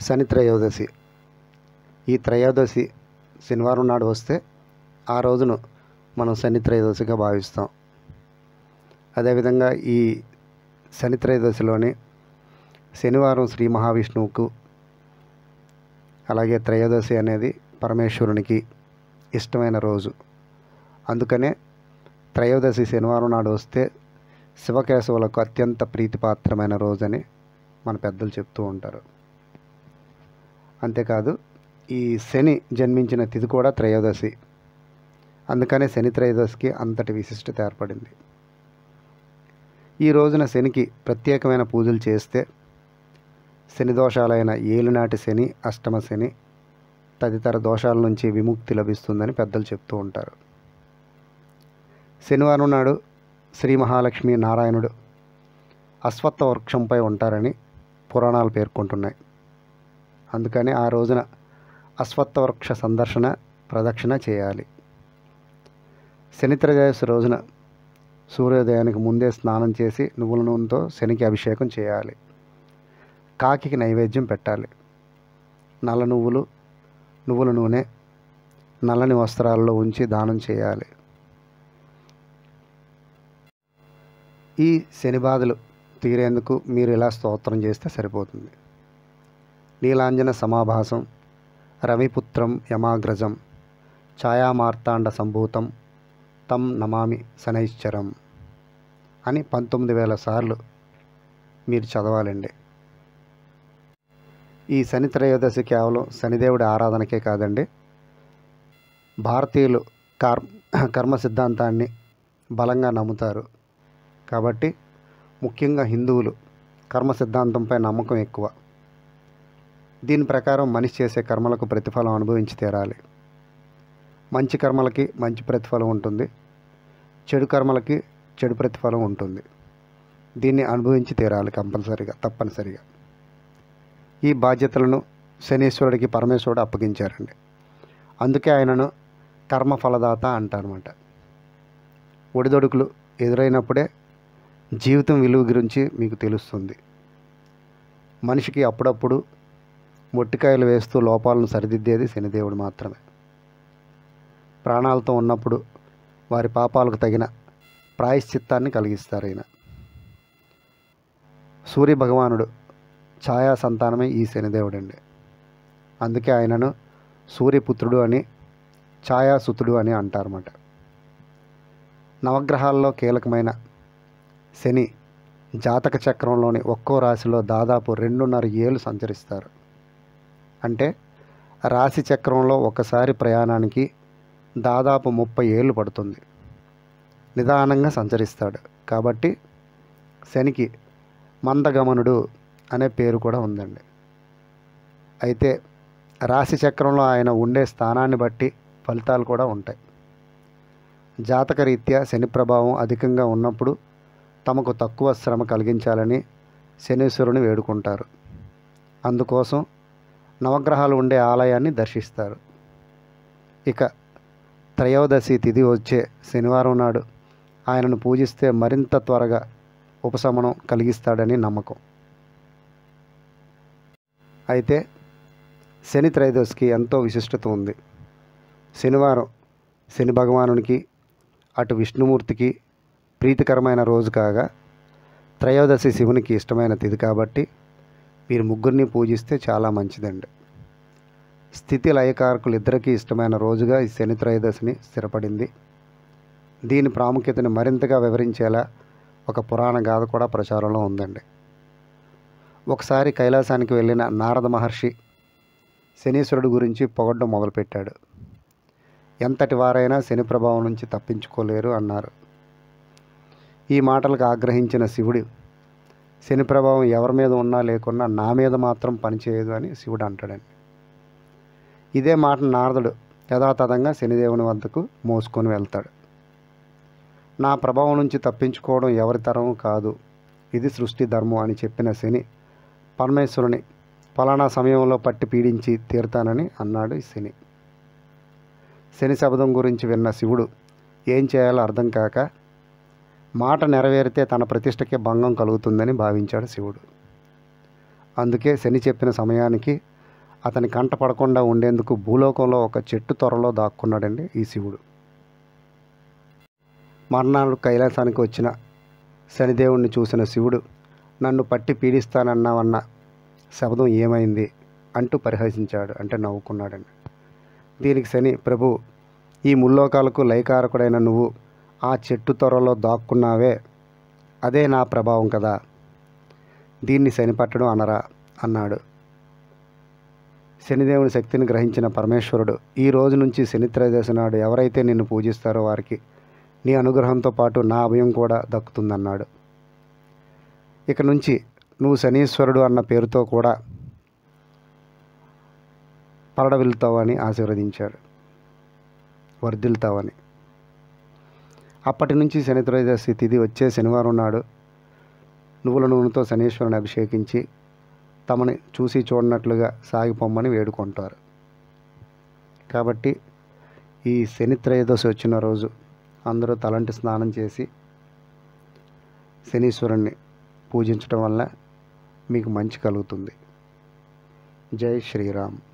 శని త్రయోదశి ఈ త్రయోదశి శనివారం నాడు వస్తే ఆ రోజును మనం శని త్రయోదశిగా భావిస్తాం అదేవిధంగా ఈ శని త్రయోదశిలోని శనివారం శ్రీ మహావిష్ణువుకు అలాగే త్రయోదశి అనేది పరమేశ్వరునికి ఇష్టమైన రోజు అందుకనే త్రయోదశి శనివారం నాడు వస్తే శివకేశవులకు అత్యంత ప్రీతిపాత్రమైన రోజని మన పెద్దలు చెప్తూ ఉంటారు అంతేకాదు ఈ శని జన్మించిన తిథి కూడా త్రయోదశి అందుకనే శని త్రయోదశికి అంతటి విశిష్టత ఏర్పడింది ఈ రోజున శనికి ప్రత్యేకమైన పూజలు చేస్తే శని దోషాలైన ఏలునాటి శని అష్టమ శని తదితర దోషాల నుంచి విముక్తి లభిస్తుందని పెద్దలు చెప్తూ ఉంటారు శనివారం నాడు శ్రీ మహాలక్ష్మి నారాయణుడు అశ్వత్థ వృక్షంపై ఉంటారని పురాణాలు పేర్కొంటున్నాయి అందుకని ఆ రోజున అశ్వత్థ వృక్ష సందర్శన ప్రదక్షిణ చేయాలి శని త్రయోదశి రోజున సూర్యోదయానికి ముందే స్నానం చేసి నువ్వుల నూనెతో శనికి అభిషేకం చేయాలి కాకికి నైవేద్యం పెట్టాలి నల్ల నువ్వులు నువ్వుల నూనె నల్లని వస్త్రాల్లో ఉంచి దానం చేయాలి ఈ శని బాధలు తీరేందుకు మీరు ఇలా స్తోత్రం చేస్తే సరిపోతుంది నీలాంజన సమాభాసం రవిపుత్రం యమాగ్రజం ఛాయామార్తాండ సంభూతం తం నమామి శనైశ్చరం అని పంతొమ్మిది వేల సార్లు మీరు చదవాలండి ఈ శని త్రయోదశి కేవలం శనిదేవుడి ఆరాధనకే కాదండి భారతీయులు కర్ కర్మ సిద్ధాంతాన్ని బలంగా నమ్ముతారు కాబట్టి ముఖ్యంగా హిందువులు కర్మ సిద్ధాంతంపై నమ్మకం ఎక్కువ దీని ప్రకారం మనిషి చేసే కర్మలకు ప్రతిఫలం అనుభవించి తీరాలి మంచి కర్మలకి మంచి ప్రతిఫలం ఉంటుంది చెడు కర్మలకి చెడు ప్రతిఫలం ఉంటుంది దీన్ని అనుభవించి తీరాలి కంపల్సరిగా తప్పనిసరిగా ఈ బాధ్యతలను శనీశ్వరుడికి పరమేశ్వరుడు అప్పగించారండి అందుకే ఆయనను కర్మ ఫలదాత అంటారన్నమాట ఒడిదొడుకులు ఎదురైనప్పుడే జీవితం విలువ గురించి మీకు తెలుస్తుంది మనిషికి అప్పుడప్పుడు మొట్టికాయలు వేస్తూ లోపాలను సరిదిద్దేది శనిదేవుడు మాత్రమే ప్రాణాలతో ఉన్నప్పుడు వారి పాపాలకు తగిన ప్రాయశ్చిత్తాన్ని కలిగిస్తారు ఆయన సూర్య భగవానుడు ఛాయా సంతానమే ఈ శనిదేవుడండి అందుకే ఆయనను సూర్యపుత్రుడు అని ఛాయాసుతుడు అని అంటారన్నమాట నవగ్రహాల్లో కీలకమైన శని జాతక చక్రంలోని ఒక్కో రాశిలో దాదాపు రెండున్నర ఏళ్ళు సంచరిస్తారు అంటే రాశి చక్రంలో ఒకసారి ప్రయాణానికి దాదాపు ముప్పై ఏళ్ళు పడుతుంది నిదానంగా సంచరిస్తాడు కాబట్టి శనికి మందగమనుడు అనే పేరు కూడా ఉందండి అయితే రాశి చక్రంలో ఆయన ఉండే స్థానాన్ని బట్టి ఫలితాలు కూడా ఉంటాయి జాతక రీత్యా శని ప్రభావం అధికంగా ఉన్నప్పుడు తమకు తక్కువ శ్రమ కలిగించాలని శనీశ్వరుని వేడుకుంటారు అందుకోసం నవగ్రహాలు ఉండే ఆలయాన్ని దర్శిస్తారు ఇక త్రయోదశి తిథి వచ్చే శనివారం నాడు ఆయనను పూజిస్తే మరింత త్వరగా ఉపశమనం కలిగిస్తాడని నమ్మకం అయితే శని త్రయోదశికి ఎంతో విశిష్టత ఉంది శనివారం శని భగవానునికి అటు విష్ణుమూర్తికి ప్రీతికరమైన రోజు కాగా త్రయోదశి శివునికి ఇష్టమైన తిథి కాబట్టి మీరు ముగ్గురిని పూజిస్తే చాలా మంచిదండి స్థితి లయకారకులు ఇద్దరికీ ఇష్టమైన రోజుగా ఈ శని త్రయోదశిని స్థిరపడింది దీని ప్రాముఖ్యతను మరింతగా వివరించేలా ఒక పురాణ గాథ కూడా ప్రచారంలో ఉందండి ఒకసారి కైలాసానికి వెళ్ళిన నారద మహర్షి శనీశ్వరుడు గురించి పొగడ్డం మొదలుపెట్టాడు ఎంతటి వారైనా శని ప్రభావం నుంచి తప్పించుకోలేరు అన్నారు ఈ మాటలకు ఆగ్రహించిన శివుడు శని ప్రభావం ఎవరి మీద ఉన్నా లేకున్నా నా మీద మాత్రం పనిచేయదు అని శివుడు అంటాడండి ఇదే మాట నారదుడు యథాతథంగా శనిదేవుని వద్దకు మోసుకొని వెళ్తాడు నా ప్రభావం నుంచి తప్పించుకోవడం ఎవరి తరం కాదు ఇది సృష్టి ధర్మం అని చెప్పిన శని పరమేశ్వరుని ఫలానా సమయంలో పట్టి పీడించి తీరుతానని అన్నాడు ఈ శని శని శబ్దం గురించి విన్న శివుడు ఏం చేయాలో అర్థం కాక మాట నెరవేరితే తన ప్రతిష్టకే భంగం కలుగుతుందని భావించాడు శివుడు అందుకే శని చెప్పిన సమయానికి అతని కంట పడకుండా ఉండేందుకు భూలోకంలో ఒక చెట్టు త్వరలో దాక్కున్నాడండి ఈ శివుడు మర్నాడు కైలాసానికి వచ్చిన శనిదేవుణ్ణి చూసిన శివుడు నన్ను పట్టి పీడిస్తానన్నావన్న శబ్దం ఏమైంది అంటూ పరిహసించాడు అంటే నవ్వుకున్నాడండి దీనికి శని ప్రభు ఈ ముల్లోకాలకు లయకారకుడైన నువ్వు ఆ చెట్టు త్వరలో దాక్కున్నావే అదే నా ప్రభావం కదా దీన్ని శని పట్టడం అనరా అన్నాడు శనిదేవుని శక్తిని గ్రహించిన పరమేశ్వరుడు ఈ రోజు నుంచి శని త్రయోదశి నాడు ఎవరైతే నిన్ను పూజిస్తారో వారికి నీ అనుగ్రహంతో పాటు నా అభయం కూడా దక్కుతుందన్నాడు ఇక నుంచి నువ్వు శనీశ్వరుడు అన్న పేరుతో కూడా పరడవిల్తావని ఆశీర్వదించాడు వర్ధిల్తావని అప్పటి నుంచి శని త్రయోదశి తిథి వచ్చే శనివారం నాడు నువ్వుల నూనెతో శనీశ్వరుని అభిషేకించి తమని చూసి చూడనట్లుగా సాగిపోమ్మని వేడుకుంటారు కాబట్టి ఈ శని త్రయోదశి వచ్చిన రోజు అందరూ తలంటి స్నానం చేసి శనీశ్వరుణ్ణి పూజించడం వల్ల మీకు మంచి కలుగుతుంది జై శ్రీరామ్